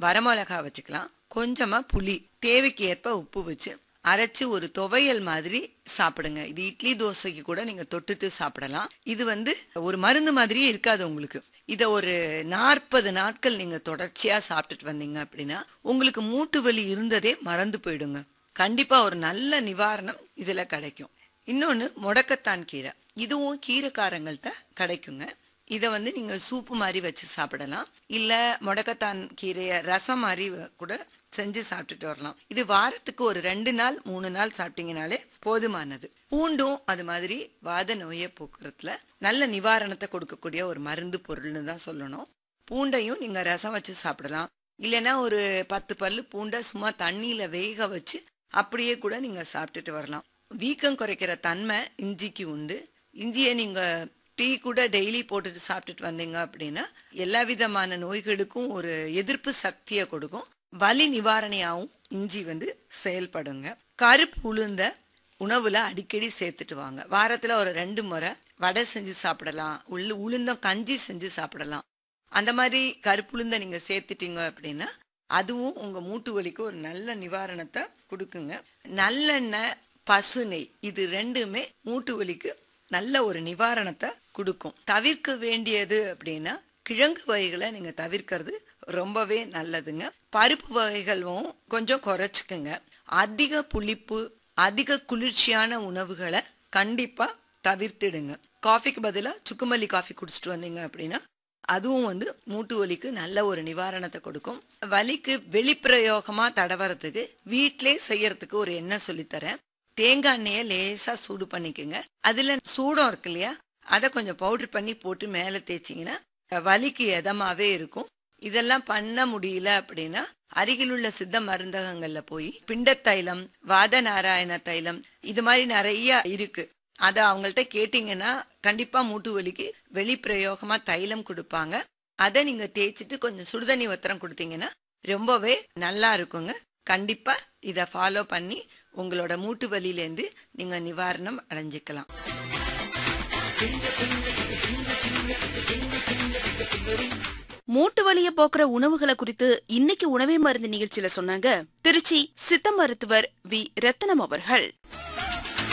வரமிளகா வச்சுக்கலாம் கொஞ்சமா புளி தேவைக்கு ஏற்ப உப்பு வச்சு அரைச்சு ஒரு துவையல் மாதிரி சாப்பிடுங்க இது இட்லி தோசைக்கு கூட நீங்க தொட்டுட்டு சாப்பிடலாம் இது வந்து ஒரு மருந்து மாதிரியே இருக்காது உங்களுக்கு இத ஒரு நாற்பது நாட்கள் நீங்க தொடர்ச்சியா சாப்பிட்டுட்டு வந்தீங்க அப்படின்னா உங்களுக்கு மூட்டு வலி இருந்ததே மறந்து போயிடுங்க கண்டிப்பா ஒரு நல்ல நிவாரணம் இதுல கிடைக்கும் இன்னொன்னு முடக்கத்தான் கீரை இதுவும் கீரைக்காரங்கள்ட்ட கிடைக்குங்க இதை வந்து நீங்க சூப்பு மாதிரி வச்சு சாப்பிடலாம் இல்ல முடக்கத்தான் கீரைய ரசம் மாதிரி வ- கூட செஞ்சு சாப்பிட்டுட்டு வரலாம் இது வாரத்துக்கு ஒரு ரெண்டு நாள் மூணு நாள் சாப்பிட்டீங்கனாலே போதுமானது பூண்டும் அது மாதிரி வாத நோயை போக்குறதுல நல்ல நிவாரணத்தை கொடுக்கக்கூடிய ஒரு மருந்து பொருள்னு தான் சொல்லணும் பூண்டையும் நீங்க ரசம் வச்சு சாப்பிடலாம் இல்லைன்னா ஒரு பத்து பல்லு பூண்டை சும்மா தண்ணியில வேக வச்சு அப்படியே கூட நீங்க சாப்பிட்டுட்டு வரலாம் வீக்கம் குறைக்கிற தன்மை இஞ்சிக்கு உண்டு இஞ்சியை நீங்க டீ கூட டெய்லி போட்டுட்டு சாப்பிட்டுட்டு வந்தீங்க அப்படின்னா எல்லா விதமான நோய்களுக்கும் ஒரு எதிர்ப்பு சக்தியை கொடுக்கும் வலி நிவாரணியாவும் இஞ்சி வந்து செயல்படுங்க கருப்பு உளுந்த உணவுல அடிக்கடி சேர்த்துட்டு வாங்க வாரத்துல ஒரு ரெண்டு முறை வடை செஞ்சு சாப்பிடலாம் உள்ள உளுந்தம் கஞ்சி செஞ்சு சாப்பிடலாம் அந்த மாதிரி கருப்புளுந்த நீங்க சேர்த்துட்டீங்க அப்படின்னா அதுவும் உங்க மூட்டு வலிக்கு ஒரு நல்ல நிவாரணத்தை கொடுக்குங்க நல்லெண்ணெய் பசு நெய் இது ரெண்டுமே மூட்டு வலிக்கு நல்ல ஒரு நிவாரணத்தை கொடுக்கும் தவிர்க்க வேண்டியது அப்படின்னா கிழங்கு வகைகளை நீங்க தவிர்க்கிறது ரொம்பவே நல்லதுங்க பருப்பு வகைகளும் கொஞ்சம் குறைச்சிக்குங்க அதிக புளிப்பு அதிக குளிர்ச்சியான உணவுகளை கண்டிப்பா தவிர்த்திடுங்க காஃபிக்கு பதிலா சுக்குமல்லி காஃபி குடிச்சிட்டு வந்தீங்க அப்படின்னா அதுவும் வந்து மூட்டு வலிக்கு நல்ல ஒரு நிவாரணத்தை கொடுக்கும் வலிக்கு வெளிப்பிரயோகமா தடவறதுக்கு வீட்டிலே செய்யறதுக்கு ஒரு எண்ணெய் சொல்லித்தரேன் தேங்காய் எண்ணெயை லேசா சூடு பண்ணிக்கோங்க அதுல சூடம் இருக்கு இல்லையா அதை கொஞ்சம் பவுடர் பண்ணி போட்டு மேல தேய்ச்சிங்கன்னா வலிக்கு எதமாவே இருக்கும் இதெல்லாம் பண்ண முடியல அப்படின்னா அருகிலுள்ள சித்த மருந்தகங்கள்ல போய் பிண்ட தைலம் வாத நாராயண தைலம் இது மாதிரி நிறைய இருக்கு அத அவங்கள்ட்ட கேட்டீங்கன்னா கண்டிப்பா மூட்டு வலிக்கு வெளிப்பிரயோகமா தைலம் கொடுப்பாங்க அதை நீங்க தேய்ச்சிட்டு கொஞ்சம் சுடுதண்ணி ஒத்தரம் கொடுத்தீங்கன்னா ரொம்பவே நல்லா இருக்குங்க கண்டிப்பா இத ஃபாலோ பண்ணி உங்களோட மூட்டு வலியிலேருந்து நீங்க நிவாரணம் அடைஞ்சிக்கலாம் மூட்டு வலிய போக்குற உணவுகளை குறித்து இன்னைக்கு உணவே மருந்து நிகழ்ச்சியில சொன்னாங்க திருச்சி சித்த மருத்துவர் வி ரத்னம் அவர்கள்